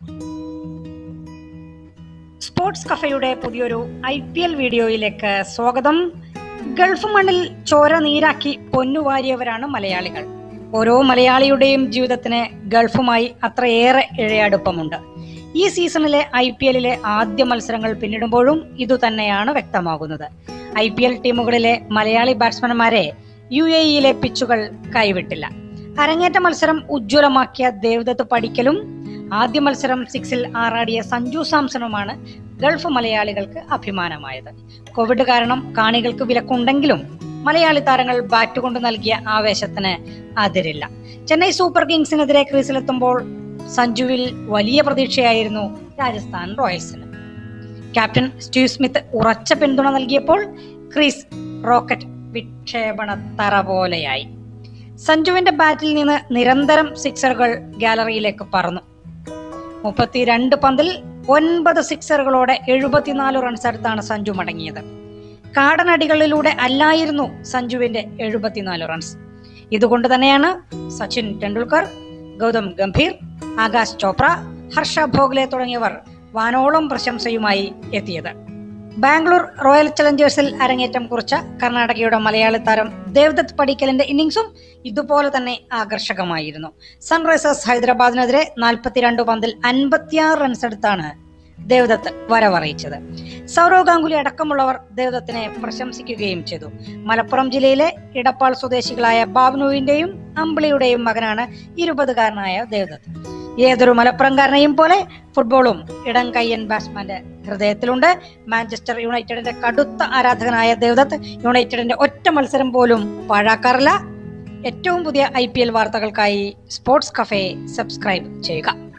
sports കഫയുടെ പുതിയൊരു I P L വീഡിയോയിലേക്ക് സ്വാഗതം ഗൾഫ് മണ്ണിൽ ചോര നീരാക്കി പൊന്നുവാരിയവരാണ് മലയാളികൾ ഓരോ മലയാളിയുടെയും ജീവിതത്തിന് ഗൾഫുമായി അത്രയേറെ ഇഴയടുപ്പമുണ്ട് ഈ സീസണിലെ ഐ പി എല്ലിലെ ആദ്യ മത്സരങ്ങൾ പിന്നിടുമ്പോഴും ഇതുതന്നെയാണ് വ്യക്തമാകുന്നത് ഐ പി എൽ ടീമുകളിലെ മലയാളി ബാറ്റ്സ്മാൻമാരെ യു എ ഇയിലെ പിച്ചുകൾ കൈവിട്ടില്ല അരങ്ങേറ്റ മത്സരം ഉജ്ജ്വലമാക്കിയ ദേവദത്ത് പടിക്കലും ആദ്യ മത്സരം സിക്സിൽ ആറാടിയ സഞ്ജു സാംസണുമാണ് ഗൾഫ് മലയാളികൾക്ക് അഭിമാനമായത് കോവിഡ് കാരണം കാണികൾക്ക് വിലക്കുണ്ടെങ്കിലും മലയാളി താരങ്ങൾ ബാറ്റ് കൊണ്ട് നൽകിയ ആവേശത്തിന് അതിരില്ല ചെന്നൈ സൂപ്പർ കിങ്സിനെതിരെ ക്രീസിലെത്തുമ്പോൾ സഞ്ജുവിൽ വലിയ പ്രതീക്ഷയായിരുന്നു രാജസ്ഥാൻ റോയൽസിന് ക്യാപ്റ്റൻ സ്റ്റീവ് സ്മിത്ത് ഉറച്ച പിന്തുണ നൽകിയപ്പോൾ ക്രീസ് റോക്കറ്റ് വിക്ഷേപണ തറ പോലെയായി സഞ്ജുവിന്റെ ബാറ്റിൽ നിന്ന് നിരന്തരം സിക്സറുകൾ ഗാലറിയിലേക്ക് പറന്നു മുപ്പത്തിരണ്ട് പന്തിൽ ഒൻപത് സിക്സറുകളോടെ എഴുപത്തിനാല് റൺസ് അടുത്താണ് സഞ്ജു മടങ്ങിയത് കാടനടികളിലൂടെ അല്ലായിരുന്നു സഞ്ജുവിന്റെ എഴുപത്തിനാല് റൺസ് ഇതുകൊണ്ട് തന്നെയാണ് സച്ചിൻ ടെണ്ടുൽക്കർ ഗൗതം ഗംഭീർ ആകാശ് ചോപ്ര ഹർഷ ഭോഗ്ലെ തുടങ്ങിയവർ വാനോളം പ്രശംസയുമായി എത്തിയത് ബാംഗ്ലൂർ റോയൽ ചലഞ്ചേഴ്സിൽ അരങ്ങേറ്റം കുറിച്ച കർണാടകയുടെ മലയാളി താരം ദേവദത്ത് പടിക്കലിന്റെ ഇന്നിംഗ്സും ഇതുപോലെ തന്നെ ആകർഷകമായിരുന്നു സൺറൈസേഴ്സ് ഹൈദരാബാദിനെതിരെ നാൽപ്പത്തിരണ്ട് പന്തിൽ അൻപത്തിയാറ് റൺസ് എടുത്താണ് ദേവദത്ത് വരവറിയിച്ചത് സൗരവ് ഗാംഗുലി അടക്കമുള്ളവർ ദേവദത്തിനെ പ്രശംസിക്കുകയും ചെയ്തു മലപ്പുറം ജില്ലയിലെ ഇടപ്പാൾ സ്വദേശികളായ ബാബ്നുവിന്റെയും അമ്പിളിയുടെയും മകനാണ് ഇരുപതുകാരനായ ദേവദത്ത് ഏതൊരു മലപ്പുറംകാരനെയും പോലെ ഫുട്ബോളും ഇടം കയ്യൻ ബാറ്റ്സ്മാന്റെ ഹൃദയത്തിലുണ്ട് മാഞ്ചസ്റ്റർ യുണൈറ്റഡിന്റെ കടുത്ത ആരാധകനായ ദേവദത്ത് യുണൈറ്റഡിന്റെ ഒറ്റ മത്സരം പോലും പാഴാക്കാറില്ല ഏറ്റവും പുതിയ ഐ വാർത്തകൾക്കായി സ്പോർട്സ് കഫേ സബ്സ്ക്രൈബ് ചെയ്യുക